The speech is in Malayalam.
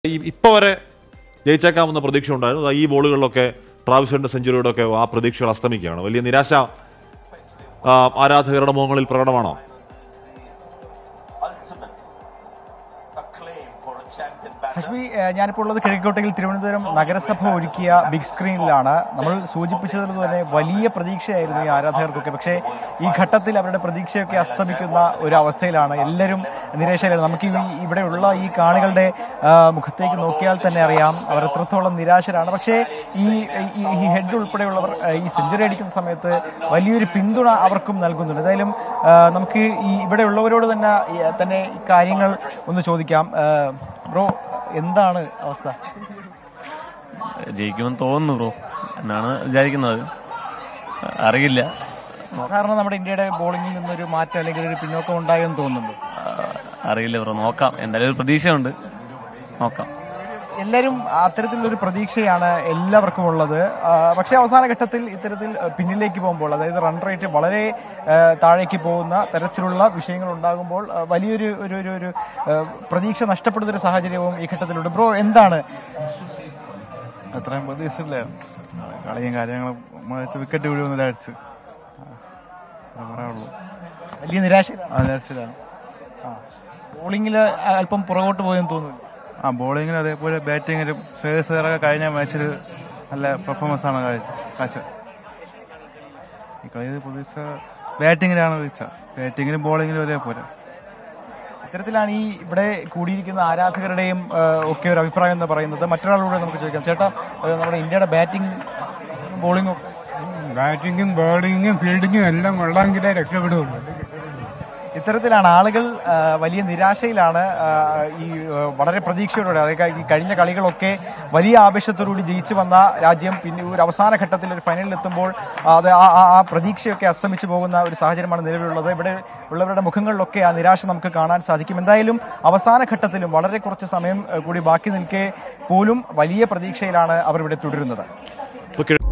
ഈ ഇപ്പോൾ വരെ ജയിച്ചേക്കാമെന്ന പ്രതീക്ഷ ഉണ്ടായിരുന്നു ദാ ഈ ബോളുകളിലൊക്കെ ട്രാവിസിന്റെ സെഞ്ചുറിയോടൊക്കെ ആ പ്രതീക്ഷകൾ അസ്തമിക്കുകയാണ് വലിയ നിരാശ ആ, ആരാധകരുടെ മുഖങ്ങളിൽ പ്രകടമാണോ ultimate acclaim for a champion batter. Hashmi ഏഹ് ഞാനിപ്പോൾ ഉള്ളത് കിഴക്കോട്ടയിൽ തിരുവനന്തപുരം നഗരസഭ ഒരുക്കിയ ബിഗ് സ്ക്രീനിലാണ് നമ്മൾ സൂചിപ്പിച്ചതുപോലെ വലിയ പ്രതീക്ഷയായിരുന്നു ഈ ആരാധകർക്കൊക്കെ പക്ഷേ ഈ ഘട്ടത്തിൽ അവരുടെ പ്രതീക്ഷയൊക്കെ അസ്തമിക്കുന്ന ഒരു അവസ്ഥയിലാണ് എല്ലാവരും നിരാശയിലാണ് നമുക്ക് ഈ ഇവിടെയുള്ള ഈ കാണികളുടെ ആ, മുഖത്തേക്ക് നോക്കിയാൽ തന്നെ അറിയാം അവർ എത്രത്തോളം നിരാശരാണ് പക്ഷേ ഈ ഈ- ഈ ഹെഡ് ഉൾപ്പെടെയുള്ളവർ ആ, ഈ സെഞ്ചുറി അടിക്കുന്ന സമയത്ത് വലിയൊരു പിന്തുണ അവർക്കും നൽകുന്നുണ്ട് എന്തായാലും ആ, നമുക്ക് ഈ ഇവിടെയുള്ളവരോട് തന്നെ ഈ, തന്നെ ഈ കാര്യങ്ങൾ ഒന്ന് ചോദിക്കാം ആ, ബ്രോ എന്താണ് അവസ്ഥ ജയിക്കുമെന്ന് തോന്നുന്നു ബ്രോ എന്നാണ് വിചാരിക്കുന്നത് അറിയില്ല സാധാരണ നമ്മുടെ ഇന്ത്യയുടെ ബോളിംഗിൽ നിന്നൊരു മാറ്റം അല്ലെങ്കിൽ ഒരു പിന്നോക്കം ഉണ്ടായെന്ന് തോന്നുന്നുണ്ട് ആ, അറിയില്ല ബ്രോ നോക്കാം എന്തായാലും ഒരു പ്രതീക്ഷയുണ്ട് നോക്കാം എല്ലാവരും അത്തരത്തിലൊരു പ്രതീക്ഷയാണ് എല്ലാവർക്കും ഉള്ളത് ആ, പക്ഷേ അവസാന ഘട്ടത്തിൽ ഇത്തരത്തിൽ പിന്നിലേക്ക് പോകുമ്പോൾ അതായത് റൺ റേറ്റ് വളരെ ആ, താഴേക്ക് പോകുന്ന തരത്തിലുള്ള വിഷയങ്ങൾ ഉണ്ടാകുമ്പോൾ ആ, വലിയൊരു ഒരു ഒരു ഒരു ആ, പ്രതീക്ഷ നഷ്ടപ്പെടുന്ന ഒരു സാഹചര്യവും ഈ ഘട്ടത്തിലുണ്ട് ബ്രോ എന്താണ് അത്രയും പ്രതീക്ഷയില്ലായിരുന്നു കളിയും കാര്യങ്ങളും വിക്കറ്റ് വീഴുമെന്ന് അടിച്ച് പറയാനുള്ളൂ വലിയ നിരാശ ആ വിചാരിച്ചില്ലാണ് ബോളിംഗിൽ അല്പം പുറകോട്ട് പോയെന്ന് തോന്നുന്നു ആ ബോളിങ്ങിലും അതേപോലെ ബാറ്റിങ്ങിലും ശ്രേയസറൊക്കെ കഴിഞ്ഞ മാച്ചിൽ നല്ല പെർഫോമൻസ് ആണ് കാഴ്ച കാഴ്ച ഈ കളിയിൽ പ്രതീക്ഷ ബാറ്റിങ്ങിലാണ് പ്രതീക്ഷ ബാറ്റിങ്ങിലും ബോളിങ്ങിലും ഒരേപോലെ ഇത്തരത്തിലാണ് ഈ ഇവിടെ കൂടിയിരിക്കുന്ന ആരാധകരുടെയും ആ, ഒക്കെ ഒരു അഭിപ്രായം എന്ന് പറയുന്നത് മറ്റൊരാളോട് നമുക്ക് ചോദിക്കാം ചേട്ടാ ആ, നമ്മുടെ ഇന്ത്യയുടെ ബാറ്റിംഗ് ബോളിംഗും ബാറ്റിങ്ങും ബോളിങ്ങും ഫീൽഡിങ്ങും എല്ലാം കൊള്ളാമെങ്കിലേ രക്ഷപ്പെടുള്ളൂ ഇത്തരത്തിലാണ് ആളുകൾ ആ, വലിയ നിരാശയിലാണ് ആ, ഈ ആ, വളരെ പ്രതീക്ഷയോടെ അതായത് ഈ കഴിഞ്ഞ കളികളൊക്കെ വലിയ ആവേശത്തോടുകൂടി ജയിച്ചു വന്ന രാജ്യം പിന്നെ ഒരു അവസാന ഘട്ടത്തിൽ ഒരു ഫൈനലിൽ എത്തുമ്പോൾ അത് ആ ആ- ആ പ്രതീക്ഷയൊക്കെ അസ്തമിച്ചു പോകുന്ന ഒരു സാഹചര്യമാണ് നിലവിലുള്ളത് ഇവിടെ ഉള്ളവരുടെ മുഖങ്ങളിലൊക്കെ ആ നിരാശ നമുക്ക് കാണാൻ സാധിക്കും എന്തായാലും അവസാന ഘട്ടത്തിലും വളരെ കുറച്ച് സമയം ആ, കൂടി ബാക്കി നിൽക്കെ പോലും വലിയ പ്രതീക്ഷയിലാണ് അവർ ഇവിടെ തുടരുന്നത് ഇപ്പൊ കിഴ-